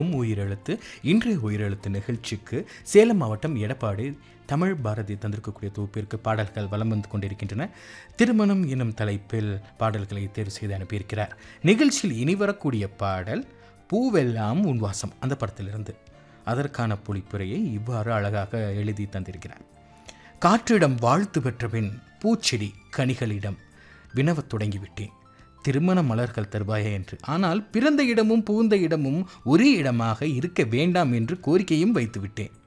உம் உயிரெழுத்து இன்றைய உயிரெழுத்து நிகழ்ச்சிக்கு சேலம் மாவட்டம் எடப்பாடி தமிழ் பாரதி தந்திருக்கக்கூடிய தொகுப்பிற்கு பாடல்கள் வலம் வந்து கொண்டிருக்கின்றன திருமணம் எனும் தலைப்பில் பாடல்களை தேர்வு செய்து அனுப்பியிருக்கிறார் நிகழ்ச்சியில் இனி வரக்கூடிய பாடல் பூவெல்லாம் உன்வாசம் அந்த படத்திலிருந்து அதற்கான பொழிப்புரையை இவ்வாறு அழகாக எழுதி தந்திருக்கிறார் காற்றிடம் வாழ்த்து பெற்ற பின் பூச்செடி கனிகளிடம் வினவத் தொடங்கிவிட்டேன் திருமண மலர்கள் தருவாயா என்று ஆனால் பிறந்த இடமும் புகுந்த இடமும் ஒரே இடமாக இருக்க வேண்டாம் என்று கோரிக்கையும் வைத்துவிட்டேன்